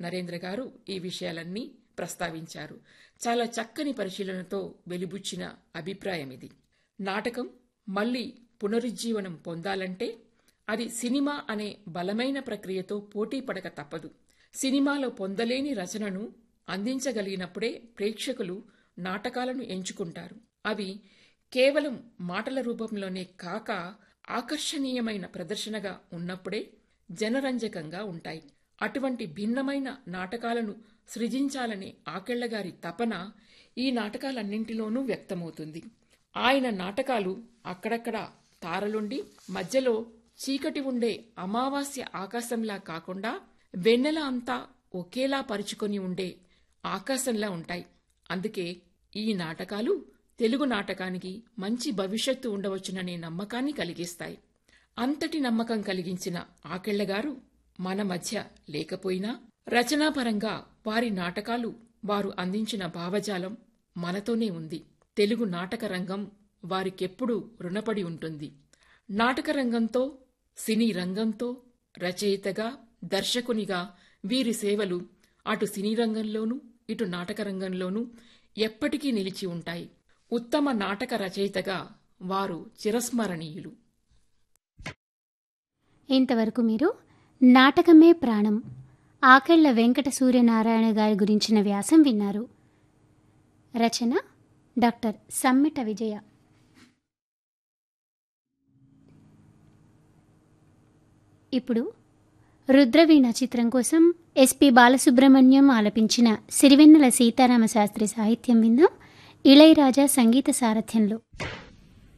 నరేంద్ర గారు ఈ విషయాలన్నీ ప్రస్తావించారు చాలా చక్కని పరిశీలనతో వెలిబుచ్చిన అభిప్రాయం ఇది నాటకం మళ్ళీ పునరుజ్జీవనం పొందాలంటే అది సినిమా అనే బలమైన ప్రక్రియతో పోటీ పడక తప్పదు సినిమాలో పొందలేని రచనను అందించగలిగినప్పుడే ప్రేక్షకులు నాటకాలను ఎంచుకుంటారు అవి కేవలం మాటల రూపంలోనే కాక ఆకర్షణీయమైన ప్రదర్శనగా ఉన్నప్పుడే జనరంజకంగా ఉంటాయి అటువంటి భిన్నమైన నాటకాలను సృజించాలనే ఆకెళ్లగారి తపన ఈ నాటకాలన్నింటిలోనూ వ్యక్తమవుతుంది ఆయన నాటకాలు అక్కడక్కడ తారలుండి మధ్యలో చీకటి ఉండే అమావాస్య ఆకాశంలా కాకుండా వెన్నెల అంతా ఒకేలా పరుచుకొని ఉండే ఆకాశంలా ఉంటాయి అందుకే ఈ నాటకాలు తెలుగు నాటకానికి మంచి భవిష్యత్తు ఉండవచ్చుననే నమ్మకాన్ని కలిగిస్తాయి అంతటి నమ్మకం కలిగించిన ఆకెళ్లగారు మన మధ్య లేకపోయినా రచనాపరంగా వారి నాటకాలు వారు అందించిన భావజాలం మనతోనే ఉంది తెలుగు నాటక రంగం వారికెప్పుడూ రుణపడి ఉంటుంది నాటక రంగంతో సినీ రంగంతో రచయితగా దర్శకునిగా వీరి సేవలు అటు సినీ రంగంలోనూ ఇటు నాటక రంగంలోనూ ఎప్పటికీ నిలిచి ఉంటాయి ఉత్తమ నాటక రచయితగా వారు చిరస్మరణీయులు ఇంతవరకు మీరు నాటకమే ప్రాణం ఆకెళ్ల వెంకట సూర్యనారాయణ గారి గురించిన వ్యాసం విన్నారు రచన డాక్టర్ సమ్మిట విజయ ఇప్పుడు రుద్రవీణ చిత్రం కోసం ఎస్పి బాలసుబ్రహ్మణ్యం ఆలపించిన సిరివెన్నెల సీతారామ శాస్త్రి సాహిత్యం విందాం ఇళయరాజా సంగీత సారథ్యంలో